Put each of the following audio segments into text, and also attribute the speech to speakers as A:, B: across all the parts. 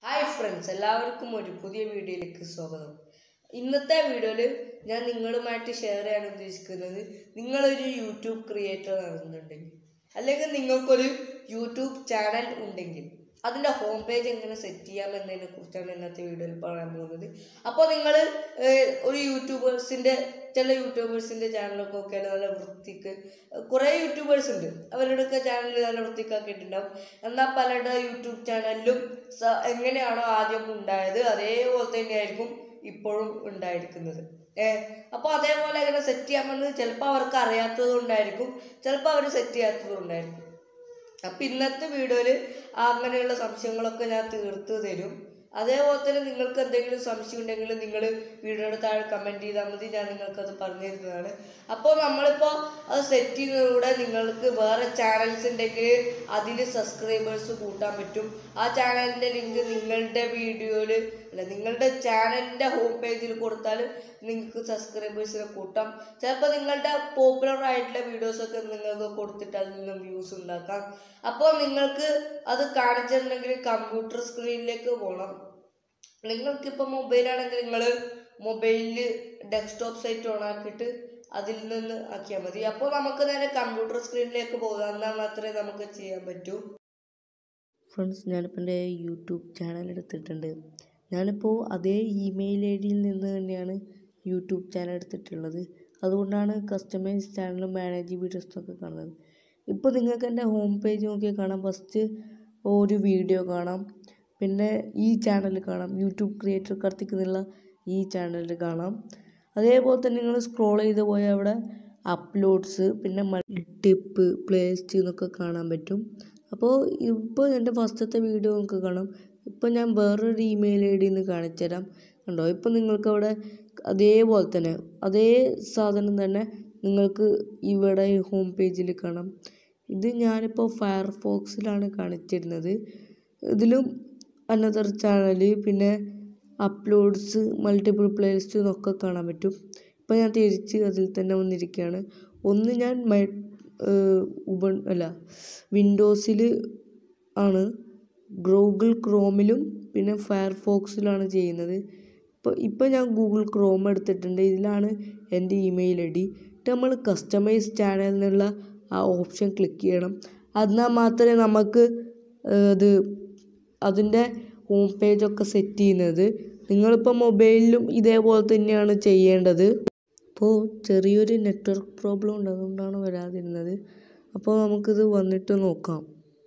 A: hi friends എല്ലാവർക്കും ഒരു പുതിയ വീഡിയോയിലേക്ക് സ്വാഗതം ഇന്നത്തെ വീഡിയോയിൽ ഞാൻ നിങ്ങളുമായിട്ട് ഷെയർ ചെയ്യാൻ ഉദ്ദേശിക്കുന്നത് നിങ്ങളൊരു യൂട്യൂബ് ക്രിയേറ്റർ ആണെന്നുണ്ടെങ്കിൽ അല്ലെങ്കിൽ നിങ്ങൾക്കൊരു യൂട്യൂബ് ചാനൽ ഉണ്ടെങ്കിൽ അതിൻ്റെ ഹോം പേജ് എങ്ങനെ സെറ്റ് ചെയ്യാം എന്നതിനെ കുറിച്ചാണ് ഇന്നത്തെ വീഡിയോയിൽ പറയാൻ പോകുന്നത് അപ്പോൾ നിങ്ങൾ ഒരു യൂട്യൂബേഴ്സിൻ്റെ ചില യൂട്യൂബേഴ്സിൻ്റെ ചാനലൊക്കെ ഒക്കെ നല്ല വൃത്തിക്ക് കുറേ യൂട്യൂബേഴ്സ് ഉണ്ട് അവരുടെയൊക്കെ ചാനൽ നല്ല വൃത്തിക്കാക്കിയിട്ടുണ്ടാവും എന്നാൽ പലരുടെ യൂട്യൂബ് ചാനലിലും സ- എങ്ങനെയാണോ ആദ്യം ഉണ്ടായത് അതേപോലെ തന്നെയായിരിക്കും ഇപ്പോഴും ഉണ്ടായിരിക്കുന്നത് ഏഹ് അപ്പോൾ അതേപോലെ എങ്ങനെ സെറ്റ് ചെയ്യാമെന്ന് ചിലപ്പോൾ അവർക്ക് അറിയാത്തത് കൊണ്ടായിരിക്കും ചിലപ്പോൾ അവർ സെറ്റ് ചെയ്യാത്തത് കൊണ്ടായിരിക്കും അപ്പം ഇന്നത്തെ വീഡിയോയിൽ അങ്ങനെയുള്ള സംശയങ്ങളൊക്കെ ഞാൻ തീർത്ത് തരും അതേപോലെ തന്നെ നിങ്ങൾക്ക് എന്തെങ്കിലും സംശയം ഉണ്ടെങ്കിൽ നിങ്ങൾ വീഡിയോയുടെ താഴെ കമൻറ്റ് ചെയ്താൽ മതി ഞാൻ നിങ്ങൾക്കത് പറഞ്ഞു തരുന്നതാണ് അപ്പോൾ നമ്മളിപ്പോൾ അത് സെറ്റ് ചെയ്യുന്നതിലൂടെ നിങ്ങൾക്ക് വേറെ ചാനൽസ് ഉണ്ടെങ്കിൽ അതിന് സബ്സ്ക്രൈബേഴ്സ് കൂട്ടാൻ പറ്റും ആ ചാനലിൻ്റെ ലിങ്ക് നിങ്ങളുടെ വീഡിയോയിൽ അല്ല നിങ്ങളുടെ ചാനലിൻ്റെ ഹോം പേജിൽ കൊടുത്താൽ നിങ്ങൾക്ക് സബ്സ്ക്രൈബേഴ്സിനെ കൂട്ടാം ചിലപ്പോൾ നിങ്ങളുടെ പോപ്പുലർ ആയിട്ടുള്ള വീഡിയോസൊക്കെ നിങ്ങൾക്ക് കൊടുത്തിട്ട് അതിൽ നിന്ന് വ്യൂസ് ഉണ്ടാക്കാം അപ്പോൾ നിങ്ങൾക്ക് അത് കാണിച്ചിട്ടുണ്ടെങ്കിൽ കമ്പ്യൂട്ടർ സ്ക്രീനിലേക്ക് പോകണം നിങ്ങൾക്കിപ്പോൾ മൊബൈലാണെങ്കിൽ നിങ്ങൾ മൊബൈലിൽ ഡെസ്ക്ടോപ്പ് സൈറ്റ് ഓൺ ആക്കിയിട്ട് അതിൽ നിന്ന് ആക്കിയാൽ മതി അപ്പോൾ നമുക്ക് നേരെ കമ്പ്യൂട്ടർ സ്ക്രീനിലേക്ക് പോകാം എന്നാൽ മാത്രമേ നമുക്ക് ചെയ്യാൻ പറ്റൂ
B: ഫ്രണ്ട്സ് ഞാനിപ്പോൾ എൻ്റെ യൂട്യൂബ് ചാനൽ എടുത്തിട്ടുണ്ട് ഞാനിപ്പോൾ അതേ ഇമെയിൽ ഐ ഡിയിൽ നിന്ന് തന്നെയാണ് യൂട്യൂബ് ചാനൽ എടുത്തിട്ടുള്ളത് അതുകൊണ്ടാണ് കസ്റ്റമൈസ് ചാനൽ മാനേജ് വീഡിയോസൊക്കെ കാണുന്നത് ഇപ്പോൾ നിങ്ങൾക്ക് എൻ്റെ ഹോം പേജ് നോക്കിയാൽ കാണാം ഫസ്റ്റ് ഒരു വീഡിയോ കാണാം പിന്നെ ഈ ചാനൽ കാണാം യൂട്യൂബ് ക്രിയേറ്റർ കർത്തിക്കുന്നുള്ള ഈ ചാനൽ കാണാം അതേപോലെ തന്നെ നിങ്ങൾ സ്ക്രോൾ ചെയ്ത് പോയാൽ അവിടെ അപ്ലോഡ്സ് പിന്നെ ടിപ്പ് പ്ലേസ്റ്റ് എന്നൊക്കെ കാണാൻ പറ്റും അപ്പോൾ ഇപ്പോൾ എൻ്റെ ഫസ്റ്റത്തെ വീഡിയോ നമുക്ക് കാണാം ഇപ്പോൾ ഞാൻ വേറൊരു ഇമെയിൽ ഐ ഡിയിൽ നിന്ന് കാണിച്ചു തരാം കണ്ടോ ഇപ്പോൾ നിങ്ങൾക്ക് അവിടെ അതേപോലെ തന്നെ അതേ സാധനം തന്നെ നിങ്ങൾക്ക് ഇവിടെ ഹോം പേജിൽ കാണാം ഇത് ഞാനിപ്പോൾ ഫയർഫോക്സിലാണ് കാണിച്ചിരുന്നത് ഇതിലും അനദർ ചാനൽ പിന്നെ അപ്ലോഡ്സ് മൾട്ടിപ്പിൾ പ്ലേലിസ്റ്റ് എന്നൊക്കെ കാണാൻ പറ്റും ഇപ്പോൾ ഞാൻ തിരിച്ച് അതിൽ തന്നെ വന്നിരിക്കുകയാണ് ഒന്ന് ഞാൻ മൈ ഉപ അല്ല വിൻഡോസിൽ ആണ് ഗൂഗിൾ ക്രോമിലും പിന്നെ ഫയർഫോക്സിലാണ് ചെയ്യുന്നത് ഇപ്പോൾ ഇപ്പോൾ ഞാൻ ഗൂഗിൾ ക്രോം എടുത്തിട്ടുണ്ട് ഇതിലാണ് എൻ്റെ ഇമെയിൽ ഐ ഡി എന്നിട്ട് നമ്മൾ കസ്റ്റമൈസ് ചാനൽ എന്നുള്ള ആ ഓപ്ഷൻ ക്ലിക്ക് ചെയ്യണം എന്നാൽ മാത്രമേ നമുക്ക് ഏഹ്, ഇത് അതിൻ്റെ ഹോം പേജൊക്കെ സെറ്റ് ചെയ്യുന്നത് നിങ്ങളിപ്പോൾ മൊബൈലിലും ഇതേപോലെ തന്നെയാണ് ചെയ്യേണ്ടത് അപ്പോൾ ചെറിയൊരു നെറ്റ്വർക്ക് പ്രോബ്ലം ഉണ്ട് അതുകൊണ്ടാണ് വരാതിരുന്നത് അപ്പോൾ നമുക്കിത് വന്നിട്ട് നോക്കാം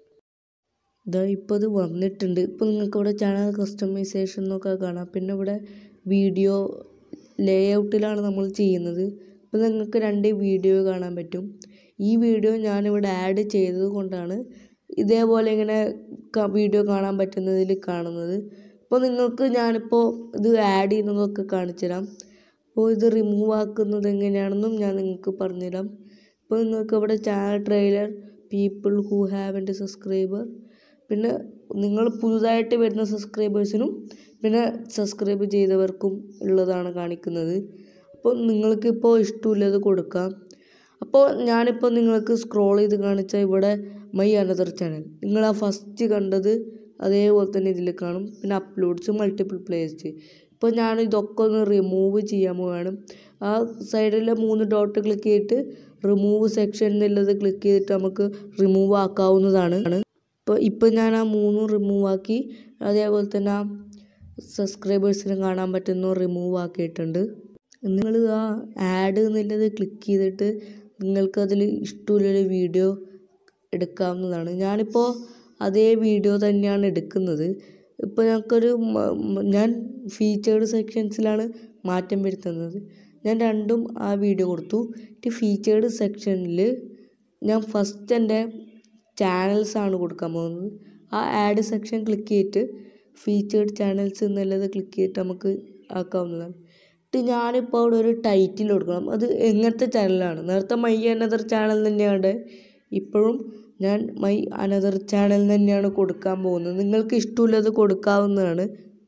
B: ഇതാ ഇപ്പോൾ ഇത് വന്നിട്ടുണ്ട് ഇപ്പോൾ നിങ്ങൾക്ക് ഇവിടെ ചാനൽ കസ്റ്റമൈസേഷൻ എന്നൊക്കെ കാണാം പിന്നെ ഇവിടെ വീഡിയോ ലേ ഔട്ടിലാണ് നമ്മൾ ചെയ്യുന്നത് ഇപ്പോൾ നിങ്ങൾക്ക് രണ്ട് വീഡിയോ കാണാൻ പറ്റും ഈ വീഡിയോ ഞാനിവിടെ ആഡ് ചെയ്തത് കൊണ്ടാണ് ഇതേപോലെ ഇങ്ങനെ വീഡിയോ കാണാൻ പറ്റുന്നതിൽ കാണുന്നത് അപ്പോൾ നിങ്ങൾക്ക് ഞാനിപ്പോൾ ഇത് ആഡ് ചെയ്യുന്നതൊക്കെ കാണിച്ചു തരാം അപ്പോൾ ഇത് റിമൂവ് ആക്കുന്നത് എങ്ങനെയാണെന്നും ഞാൻ നിങ്ങൾക്ക് പറഞ്ഞുതരാം ഇപ്പോൾ നിങ്ങൾക്ക് ഇവിടെ channel trailer people who have എൻ്റെ സബ്സ്ക്രൈബർ പിന്നെ നിങ്ങൾ പുതുതായിട്ട് വരുന്ന സബ്സ്ക്രൈബേഴ്സിനും പിന്നെ സബ്സ്ക്രൈബ് ചെയ്തവർക്കും ഉള്ളതാണ് കാണിക്കുന്നത് അപ്പോൾ നിങ്ങൾക്കിപ്പോൾ ഇഷ്ടമില്ലത് കൊടുക്കാം അപ്പോൾ ഞാനിപ്പോൾ നിങ്ങൾക്ക് സ്ക്രോൾ ചെയ്ത് കാണിച്ച ഇവിടെ മൈ അനദർ ചാനൽ നിങ്ങൾ ആ ഫസ്റ്റ് കണ്ടത് അതേപോലെ തന്നെ ഇതിൽ കാണും പിന്നെ അപ്ലോഡ്സ് മൾട്ടിപ്പിൾ പ്ലേസ് ഇപ്പോൾ ഞാൻ ഇതൊക്കെ ഒന്ന് റിമൂവ് ചെയ്യാൻ പോവുകയാണ് ആ സൈഡിലെ മൂന്ന് ഡോട്ട് ക്ലിക്ക് ചെയ്തിട്ട് റിമൂവ് സെക്ഷൻ എന്നുള്ളത് ക്ലിക്ക് ചെയ്തിട്ട് നമുക്ക് റിമൂവ് ആക്കാവുന്നതാണ് ഇപ്പോൾ ഇപ്പോൾ ഞാൻ ആ മൂന്നും റിമൂവ് ആക്കി അതേപോലെ തന്നെ ആ സബ്സ്ക്രൈബേഴ്സിന് കാണാൻ പറ്റുന്ന റിമൂവ് ആക്കിയിട്ടുണ്ട് നിങ്ങൾ ആ ആഡ് എന്നുള്ളത് ക്ലിക്ക് ചെയ്തിട്ട് നിങ്ങൾക്കതിൽ ഇഷ്ടമുള്ളൊരു വീഡിയോ എടുക്കാവുന്നതാണ് ഞാനിപ്പോൾ അതേ വീഡിയോ തന്നെയാണ് എടുക്കുന്നത് ഇപ്പോൾ ഞങ്ങൾക്കൊരു മ- മ- ഞാൻ ഫീച്ചേർഡ് സെക്ഷൻസിലാണ് മാറ്റം വരുത്തുന്നത് ഞാൻ രണ്ടും ആ വീഡിയോ കൊടുത്തു ഈ ഫീച്ചേർഡ് സെക്ഷനിൽ ഞാൻ ഫസ്റ്റ് എൻ്റെ ചാനൽസ് ആണ് കൊടുക്കാൻ പോകുന്നത് ആ ആഡ് സെക്ഷൻ ക്ലിക്ക് ചെയ്തിട്ട് ഫീച്ചേർഡ് ചാനൽസ് എന്നുള്ളത് ക്ലിക്ക് ചെയ്തിട്ട് നമുക്ക് ആക്കാവുന്നതാണ് എന്നിട്ട് ഞാനിപ്പോൾ അവിടെ ഒരു ടൈറ്റിൽ കൊടുക്കണം അത് എങ്ങനത്തെ ചാനലാണ് നേരത്തെ മൈ അനദർ ചാനൽ തന്നെയാണ് ഇപ്പോഴും ഞാൻ മൈ അനദർ ചാനൽ തന്നെയാണ് കൊടുക്കാൻ പോകുന്നത് നിങ്ങൾക്ക് ഇഷ്ടമുള്ളത് കൊടുക്കാവുന്നതാണ്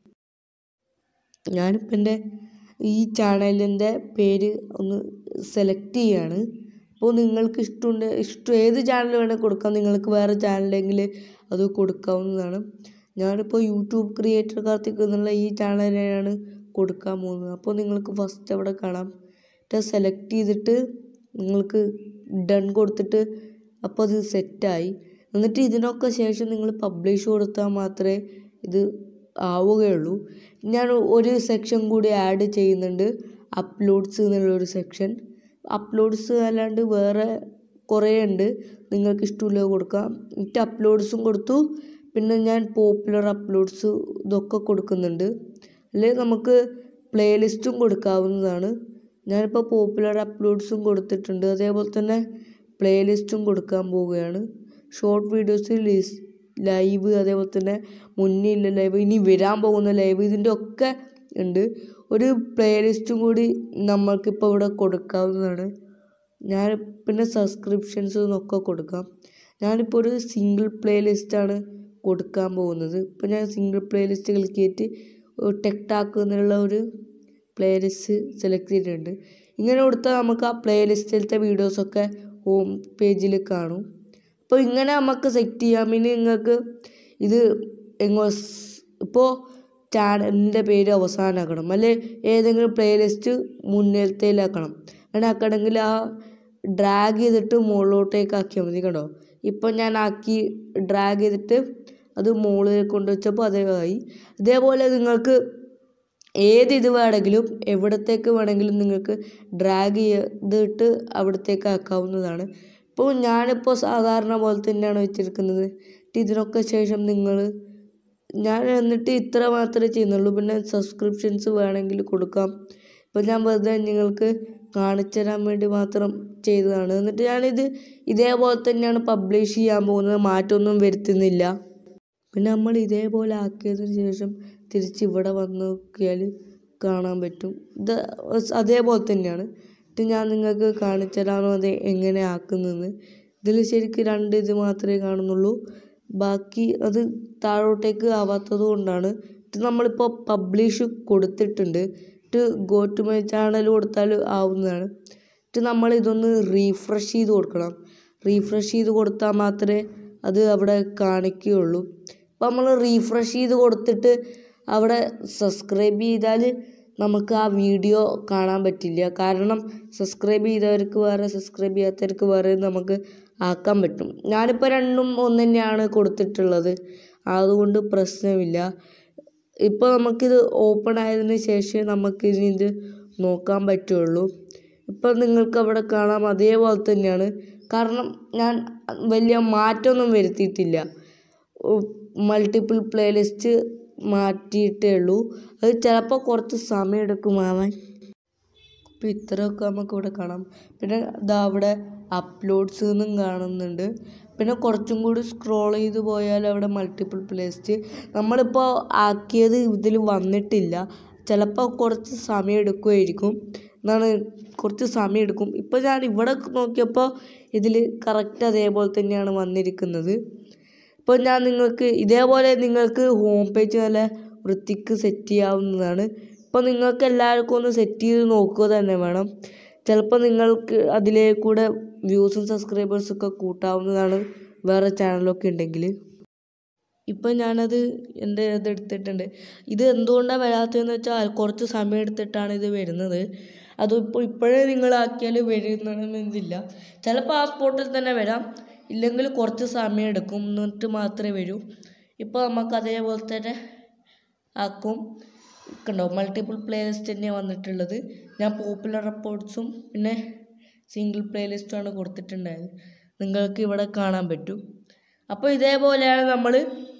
B: ഞാനിപ്പോൾ എൻ്റെ ഈ ചാനലിൻ്റെ പേര് ഒന്ന് സെലക്ട് ചെയ്യാണ് അപ്പോൾ നിങ്ങൾക്ക് ഇഷ്ടമുണ്ട് ഇഷ്ടം ഏത് ചാനൽ വേണേൽ കൊടുക്കാം നിങ്ങൾക്ക് വേറെ ചാനലെങ്കിൽ അത് കൊടുക്കാവുന്നതാണ് ഞാനിപ്പോൾ യൂട്യൂബ് ക്രിയേറ്റർ കാർത്തിക് എന്നുള്ള ഈ ചാനലിനാണ് കൊടുക്കാൻ പോകുന്നത് അപ്പോൾ നിങ്ങൾക്ക് ഫസ്റ്റ് അവിടെ കാണാം എന്നിട്ട് സെലക്ട് ചെയ്തിട്ട് നിങ്ങൾക്ക് ഡൺ കൊടുത്തിട്ട് അപ്പോൾ അത് സെറ്റായി എന്നിട്ട് ഇതിനൊക്കെ ശേഷം നിങ്ങൾ പബ്ലിഷ് കൊടുത്താൽ മാത്രമേ ഇത് ആവുകയുള്ളൂ ഞാൻ ഒരു സെക്ഷൻ കൂടി ആഡ് ചെയ്യുന്നുണ്ട് അപ്ലോഡ്സ് എന്നുള്ളൊരു സെക്ഷൻ അപ്ലോഡ്സ് അല്ലാണ്ട് വേറെ കുറേ ഉണ്ട് നിങ്ങൾക്ക് ഇഷ്ടമുള്ളത് കൊടുക്കാം എന്നിട്ട് അപ്ലോഡ്സും കൊടുത്തു പിന്നെ ഞാൻ പോപ്പുലർ അപ്ലോഡ്സ് ഇതൊക്കെ കൊടുക്കുന്നുണ്ട് അല്ലെങ്കിൽ നമുക്ക് പ്ലേലിസ്റ്റും കൊടുക്കാവുന്നതാണ് ഞാനിപ്പോൾ പോപ്പുലർ അപ്ലോഡ്സും കൊടുത്തിട്ടുണ്ട് അതേപോലെ തന്നെ പ്ലേലിസ്റ്റും കൊടുക്കാൻ പോവുകയാണ് ഷോർട്ട് വീഡിയോസ് ലിസ് ലൈവ് അതേപോലെ തന്നെ മുന്നിലുള്ള ലൈവ് ഇനി വരാൻ പോകുന്ന ലൈവ് ഇതിൻ്റെ ഒക്കെ ഉണ്ട് ഒരു പ്ലേലിസ്റ്റും കൂടി നമ്മൾക്കിപ്പോൾ ഇവിടെ കൊടുക്കാവുന്നതാണ് ഞാൻ പിന്നെ സബ്സ്ക്രിപ്ഷൻസ് എന്നൊക്കെ കൊടുക്കാം ഞാനിപ്പോൾ ഒരു സിംഗിൾ പ്ലേലിസ്റ്റാണ് കൊടുക്കാൻ പോകുന്നത് ഇപ്പോൾ ഞാൻ സിംഗിൾ പ്ലേലിസ്റ്റ് ക്ലിക്ക് ചെയ്തിട്ട് ടെക് ടാക്ക് എന്നുള്ള ഒരു പ്ലേലിസ്റ്റ് സെലക്ട് ചെയ്തിട്ടുണ്ട് ഇങ്ങനെ കൊടുത്താൽ നമുക്ക് ആ പ്ലേലിസ്റ്റിലത്തെ വീഡിയോസൊക്കെ ഹോം പേജിൽ കാണും അപ്പോൾ ഇങ്ങനെ നമുക്ക് സെറ്റ് ചെയ്യാം ഇനി നിങ്ങൾക്ക് ഇത് എങ്ങോ ഇപ്പോൾ ചാനലിൻ്റെ പേര് അവസാനമാക്കണം അല്ലെ ഏതെങ്കിലും പ്ലേലിസ്റ്റ് മുന്നിലത്തേലാക്കണം അങ്ങനെ ആക്കണമെങ്കിൽ ആ ഡ്രാഗ് ചെയ്തിട്ട് മുകളിലോട്ടേക്ക് ആക്കിയാൽ മതി കണ്ടോ ഇപ്പോൾ ഞാൻ ആക്കി ഡ്രാഗ് ചെയ്തിട്ട് അത് മുകളിൽ കൊണ്ടുവച്ചപ്പോൾ അതേ ആയി ഇതേപോലെ നിങ്ങൾക്ക് ഏത് ഇത് വേണമെങ്കിലും എവിടത്തേക്ക് വേണമെങ്കിലും നിങ്ങൾക്ക് ഡ്രാഗ് ചെയ്തിട്ട് അവിടത്തേക്ക് ആക്കാവുന്നതാണ് ഇപ്പോൾ ഞാനിപ്പോൾ സാധാരണ പോലെ തന്നെയാണ് വെച്ചിരിക്കുന്നത് ഇതിനൊക്കെ ശേഷം നിങ്ങൾ ഞാൻ എന്നിട്ട് ഇത്ര മാത്രമേ ചെയ്യുന്നുള്ളൂ പിന്നെ സബ്സ്ക്രിപ്ഷൻസ് വേണമെങ്കിൽ കൊടുക്കാം ഇപ്പോൾ ഞാൻ വെറുതെ നിങ്ങൾക്ക് കാണിച്ചു തരാൻ വേണ്ടി മാത്രം ചെയ്തതാണ് എന്നിട്ട് ഞാനിത് ഇതേപോലെ തന്നെയാണ് പബ്ലിഷ് ചെയ്യാൻ പോകുന്നത് മാറ്റമൊന്നും വരുത്തുന്നില്ല പിന്നെ നമ്മൾ ഇതേപോലെ ആക്കിയതിന് ശേഷം തിരിച്ച് ഇവിടെ വന്ന് നോക്കിയാൽ കാണാൻ പറ്റും ഇത് അതേപോലെ തന്നെയാണ് ഇത് ഞാൻ നിങ്ങൾക്ക് കാണിച്ചു തരാമോ അത് എങ്ങനെ ആക്കുന്നതെന്ന് ഇതിൽ ശരിക്കും രണ്ട് ഇത് മാത്രമേ കാണുന്നുള്ളൂ ബാക്കി അത് താഴോട്ടേക്ക് ആവാത്തത് കൊണ്ടാണ് ഇത് നമ്മളിപ്പോൾ പബ്ലിഷ് കൊടുത്തിട്ടുണ്ട് ഇത് ഗോ ടു മൈ ചാനൽ കൊടുത്താൽ ആവുന്നതാണ് ഇത് നമ്മൾ ഇതൊന്ന് റീഫ്രഷ് ചെയ്ത് കൊടുക്കണം റീഫ്രഷ് ചെയ്ത് കൊടുത്താൽ മാത്രമേ അത് അവിടെ കാണിക്കുകയുള്ളൂ അപ്പോൾ നമ്മൾ റീഫ്രഷ് ചെയ്ത് കൊടുത്തിട്ട് അവിടെ സബ്സ്ക്രൈബ് ചെയ്താൽ നമുക്ക് ആ വീഡിയോ കാണാൻ പറ്റില്ല കാരണം സബ്സ്ക്രൈബ് ചെയ്തവർക്ക് വേറെ സബ്സ്ക്രൈബ് ചെയ്യാത്തവർക്ക് വേറെ നമുക്ക് ആക്കാൻ പറ്റും ഞാനിപ്പോൾ രണ്ടും ഒന്ന് തന്നെയാണ് കൊടുത്തിട്ടുള്ളത് അതുകൊണ്ട് പ്രശ്നമില്ല ഇപ്പോൾ നമുക്കിത് ഓപ്പൺ ആയതിനു ശേഷം നമുക്കിനി ഇത് നോക്കാൻ പറ്റുള്ളൂ ഇപ്പോൾ നിങ്ങൾക്ക് അവിടെ കാണാം അതേപോലെ തന്നെയാണ് കാരണം ഞാൻ വലിയ മാറ്റമൊന്നും വരുത്തിയിട്ടില്ല മൾട്ടിപ്പിൾ പ്ലേലിസ്റ്റ് മാറ്റിയിട്ടേ ഉള്ളൂ അത് ചിലപ്പോൾ കുറച്ച് സമയം എടുക്കുമാവാൻ അപ്പോൾ ഇത്രയൊക്കെ നമുക്ക് ഇവിടെ കാണാം പിന്നെ ഇതാ അവിടെ അപ്ലോഡ്സ് എന്നും കാണുന്നുണ്ട് പിന്നെ കുറച്ചും കൂടി സ്ക്രോൾ ചെയ്ത് പോയാൽ അവിടെ മൾട്ടിപ്പിൾ പ്ലേസ്റ്റ് നമ്മളിപ്പോൾ ആക്കിയത് ഇതിൽ വന്നിട്ടില്ല ചിലപ്പോൾ കുറച്ച് സമയം എടുക്കുമായിരിക്കും എന്നാണ് കുറച്ച് സമയം എടുക്കും ഇപ്പോൾ ഞാൻ ഇവിടെ നോക്കിയപ്പോൾ ഇതിൽ കറക്റ്റ് അതേപോലെ തന്നെയാണ് വന്നിരിക്കുന്നത് ഇപ്പോൾ ഞാൻ നിങ്ങൾക്ക് ഇതേപോലെ നിങ്ങൾക്ക് ഹോം പേജ് നല്ല വൃത്തിക്ക് സെറ്റ് ചെയ്യാവുന്നതാണ് ഇപ്പോൾ നിങ്ങൾക്ക് എല്ലാവർക്കും ഒന്ന് സെറ്റ് ചെയ്ത് നോക്കുക തന്നെ വേണം ചിലപ്പോൾ നിങ്ങൾക്ക് അതിലേ കൂടെ വ്യൂസും സബ്സ്ക്രൈബേഴ്സും ഒക്കെ കൂട്ടാവുന്നതാണ് വേറെ ചാനലൊക്കെ ഉണ്ടെങ്കിൽ ഇപ്പം ഞാനത് എൻ്റെ ഇത് എടുത്തിട്ടുണ്ട് ഇത് എന്തുകൊണ്ടാണ് വരാത്തതെന്ന് വെച്ചാൽ കുറച്ച് സമയം എടുത്തിട്ടാണ് ഇത് വരുന്നത് അതിപ്പോൾ ഇപ്പോഴേ നിങ്ങളാക്കിയാൽ വരുന്നണമെന്നില്ല ചിലപ്പോൾ ആ സ്പോട്ടിൽ തന്നെ വരാം ഇല്ലെങ്കിൽ കുറച്ച് സമയം എടുക്കും എന്നിട്ട് മാത്രമേ വരൂ ഇപ്പോൾ നമുക്ക് അതേപോലെ തന്നെ ആക്കും കണ്ടോ മൾട്ടിപ്പിൾ പ്ലേലിസ്റ്റ് തന്നെയാണ് വന്നിട്ടുള്ളത് ഞാൻ പോപ്പുലർ റിപ്പോർട്ട്സും പിന്നെ സിംഗിൾ പ്ലേലിസ്റ്റുമാണ് കൊടുത്തിട്ടുണ്ടായത് നിങ്ങൾക്ക് ഇവിടെ കാണാൻ പറ്റും അപ്പോൾ ഇതേപോലെയാണ് നമ്മൾ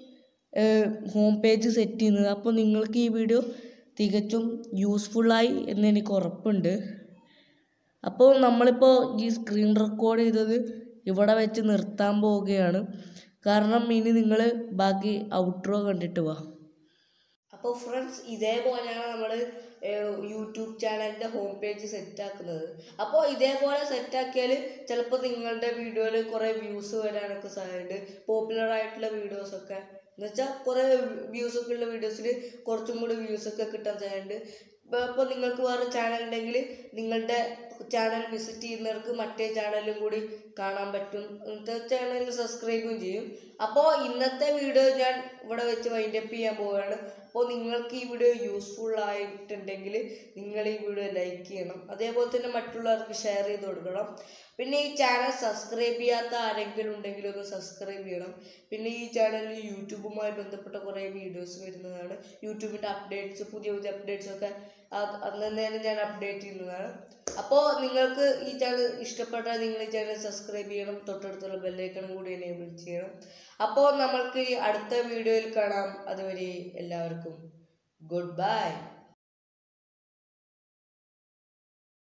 B: ഹോം പേജ് സെറ്റ് ചെയ്യുന്നത് അപ്പോൾ നിങ്ങൾക്ക് ഈ വീഡിയോ തികച്ചും യൂസ്ഫുള്ളായി എന്ന് എനിക്ക് ഉറപ്പുണ്ട് അപ്പോൾ നമ്മളിപ്പോൾ ഈ സ്ക്രീൻ റെക്കോർഡ് ചെയ്തത് ഇവിടെ വെച്ച് നിർത്താൻ പോവുകയാണ് കാരണം ഇനി നിങ്ങൾ ബാക്കി ഔട്ട്രോ കണ്ടിട്ട് വാ
A: അപ്പോൾ ഫ്രണ്ട്സ് ഇതേപോലെയാണ് നമ്മൾ യൂട്യൂബ് ചാനലിൻ്റെ ഹോം പേജ് സെറ്റാക്കുന്നത് അപ്പോൾ ഇതേപോലെ സെറ്റാക്കിയാൽ ചിലപ്പോൾ നിങ്ങളുടെ വീഡിയോയിൽ കുറേ വ്യൂസ് വരാനൊക്കെ സാധ്യതയുണ്ട് പോപ്പുലർ ആയിട്ടുള്ള വീഡിയോസൊക്കെ എന്നുവെച്ചാൽ കുറേ വ്യൂസ് ഒക്കെ ഉള്ള വീഡിയോസിൽ കുറച്ചും കൂടി വ്യൂസ് ഒക്കെ കിട്ടാൻ സാധ്യതയുണ്ട് ഇപ്പോൾ ഇപ്പോൾ നിങ്ങൾക്ക് വേറെ ചാനൽ ഉണ്ടെങ്കിൽ നിങ്ങളുടെ ചാനൽ വിസിറ്റ് ചെയ്യുന്നവർക്ക് മറ്റേ ചാനലും കൂടി കാണാൻ പറ്റും ഇന്നത്തെ ചാനൽ സബ്സ്ക്രൈബും ചെയ്യും അപ്പോൾ ഇന്നത്തെ വീഡിയോ ഞാൻ ഇവിടെ വെച്ച് വൈൻഡപ്പ് ചെയ്യാൻ പോവുകയാണ് അപ്പോൾ നിങ്ങൾക്ക് ഈ വീഡിയോ യൂസ്ഫുൾ ആയിട്ടുണ്ടെങ്കിൽ നിങ്ങൾ ഈ വീഡിയോ ലൈക്ക് ചെയ്യണം അതേപോലെ തന്നെ മറ്റുള്ളവർക്ക് ഷെയർ ചെയ്ത് കൊടുക്കണം പിന്നെ ഈ ചാനൽ സബ്സ്ക്രൈബ് ചെയ്യാത്ത ആരെങ്കിലും ഉണ്ടെങ്കിൽ ഒന്ന് സബ്സ്ക്രൈബ് ചെയ്യണം പിന്നെ ഈ ചാനലിൽ യൂട്യൂബുമായി ബന്ധപ്പെട്ട കുറേ വീഡിയോസ് വരുന്നതാണ് യൂട്യൂബിൻ്റെ അപ്ഡേറ്റ്സ് പുതിയ പുതിയ അപ്ഡേറ്റ്സ് ഒക്കെ അത് അന്ന് തന്നെ ഞാൻ അപ്ഡേറ്റ് ചെയ്യുന്നതാണ് അപ്പോൾ നിങ്ങൾക്ക് ഈ ചാനൽ ഇഷ്ടപ്പെട്ടാൽ നിങ്ങൾ ഈ ചാനൽ സബ്സ്ക്രൈബ് ചെയ്യണം തൊട്ടടുത്തുള്ള ബെല്ലൈക്കണും കൂടി എനേബിൾ ചെയ്യണം അപ്പോൾ നമ്മൾക്ക് ഈ അടുത്ത വീഡിയോയിൽ കാണാം അതുവരെ എല്ലാവർക്കും ഗുഡ് ബൈ